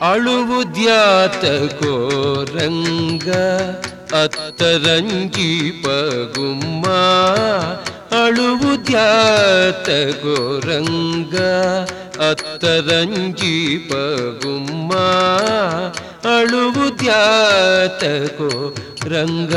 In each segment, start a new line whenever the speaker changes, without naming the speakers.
ಅಳುವುದ್ಯಾತಕೋ ರಂಗ ಅತ್ತರಂಗಿ ಪಗುಮ್ಮ ಅಳುವುದ್ಯಾತಕೋ ರಂಗ ಅತ್ತರಂಗಿ ಪಗುಮ್ಮ ಅಳುವುದ್ಯಾತಕೋ ರಂಗ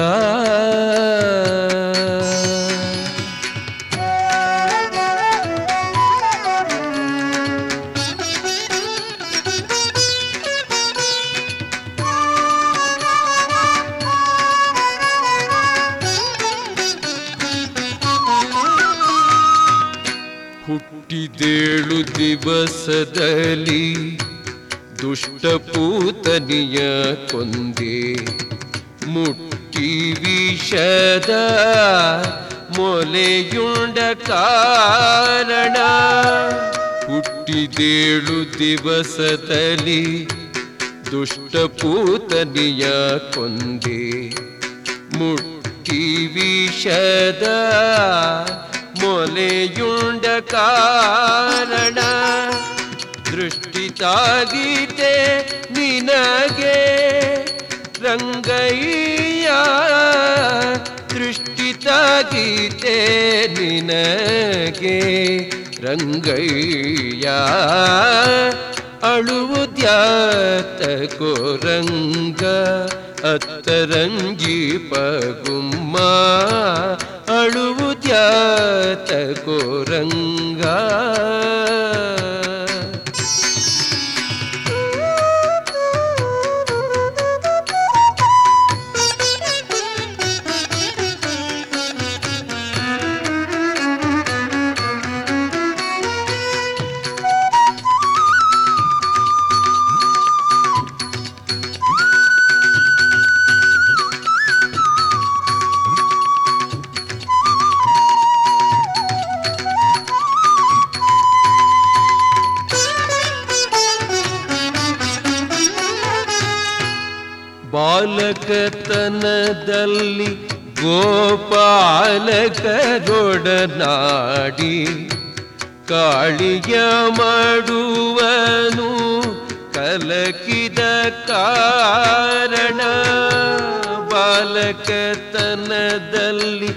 ಹುಟ್ಟಿದೇಳು ದಿವಸದಲ್ಲಿ ದುಷ್ಟಪೂತನಿಯ ಕೊಂದೆ ಮುಟ್ಟಿ ವಿಷದ ಮೊಲೆಯುಂಡ ಕಾರಣ ಹುಟ್ಟಿದೇಳು ದಿವಸದಲ್ಲಿ ದುಷ್ಟಪೂತನಿಯ ಕೊಂದೆ ಮುಟ್ಟಿ ವಿಷದ ಮೊಲೆಯುಂಡ ಕಾರಣ ದೃಷ್ಟಿ ತಾಗಿದೆ ನಿನಗೆ ರಂಗಯ್ಯ ದೃಷ್ಟಿ ತಾಗಿದೆ ನಿನಗೆ ರಂಗಯ್ಯ ಅಳುವುದ್ಯಾತಕೋ ರಂಗ ಅತ್ತರಂಗಿ ಪಗುಮ್ಮ ಅಳುವುದ್ಯಾತಕೋ ರಂಗ ಬಾಲಕತನದಲ್ಲಿ ಗೋಪಾಲಕರೊಡನಾಡಿ ಕಾಳಿಯ ಮಾಡುವನು ಕಲಕಿದ ಕಾರಣ ಬಾಲಕತನದಲ್ಲಿ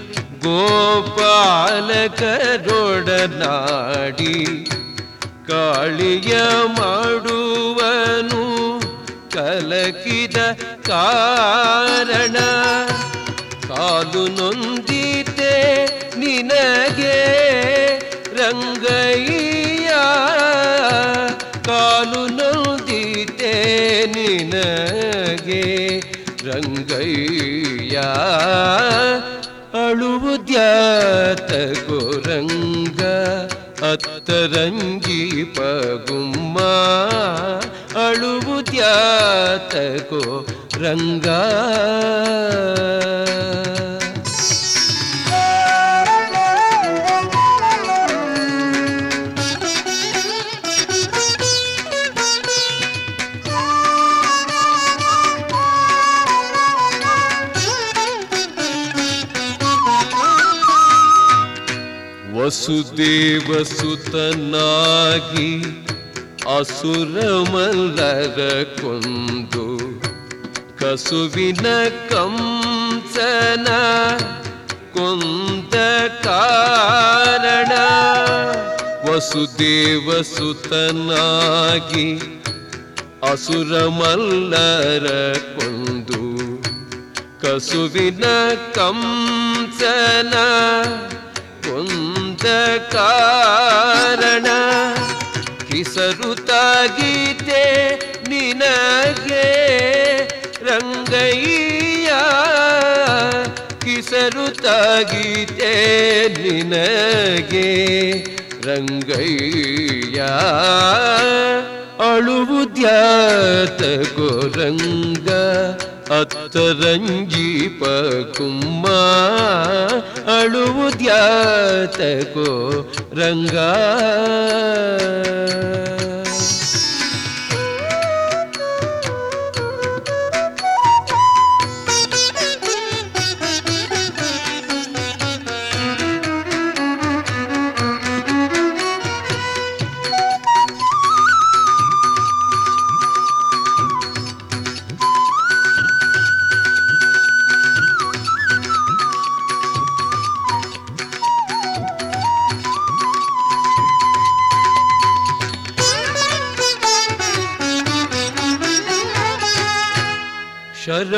ಗೋಪಾಲಕರೊಡನಾಡಿ ಕಾಳಿಯ ಮಾಡುವನು ಕಲಕಿದ ಕಾರಣ ಕಾಲು ನೊಂದಿತೆ ನಿನಗೆ ರಂಗಯ್ಯ ಕಾಲು ನೊಂದಿತೆ ನಿನಗೆ ರಂಗಯ್ಯ ಅಳುವುದ್ಯಾತಕೋ ರಂಗ ಅತ್ತರಂಗಿ ಪಗುಮ್ಮ ಅಳುವುದ್ಯಾತಕೋ ರಂಗ ವಸುದೇವಸುತನಾಗಿ ಅಸುರಮಲ್ಲರ ಕೊಂದು ಕಸುವಿನ ಕಂಸನ ಕೊಂದ ಕಾರಣ ವಸುದೇವಸುತನಾಗಿ ಅಸುರಮಲ್ಲರ ಕೊಂದು ಕಸುವಿನ ಕಂಸನ ಕೊಂದ ಕಾರಣ ಕಿಸರುತ್ತಾಗಿದೆ ನಿನಗೆ ರಂಗಯ್ಯ ಕಿಸರುತ್ತಾಗಿದೆ ನಿನಗೆ ರಂಗಯ್ಯ ಅಳುವುದ್ಯಾತಕೋ ರಂಗ ಅತ್ತರಂಗಿ ಪಕುಮ್ಮ ಅಳುವುದ್ಯಾತಕೋ ರಂಗ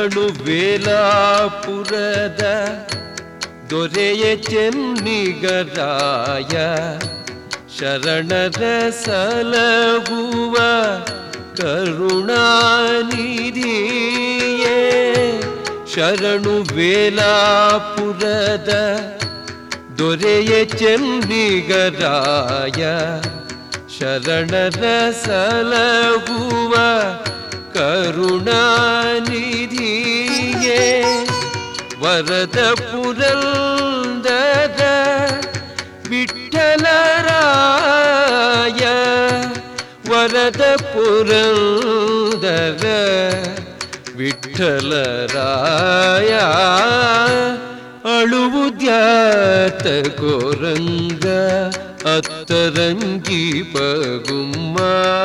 ಶರಣು ವೇಲಾಪುರದ ದೊರೆಯ ಚೆನ್ನಿಗರಾಯ ಶರಣರ ಸಲಹುವ ಕರುಣಾನಿಧಿಯೇ ಶರಣು ವೇಲಾಪುರದ ದೊರೆಯ ಚೆನ್ನಿಗರಾಯ ಶರಣರ ಸಲಹುವ ಕರುಣಾನಿಧಿಯೇ ವರದ ಪುರಂದರ ವಿಠಲರಾಯ ವರದ ಪುರಂದರ ವಿಠಲರಾಯ ಅಳುವುದ್ಯಾತ ಕೋರಂಗ ಅತ್ತರಂಗಿ ಪಗುಮ್ಮ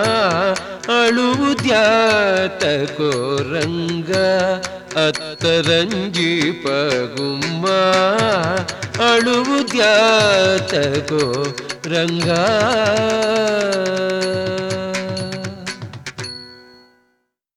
ಅಳುವುದ್ಯಾತ ಕೋರಂಗ ಅತ್ತರಂಗಿ ಪಗುಮ್ಮ ಅಳುವುದ್ಯಾತ ಕೋ ರಂಗ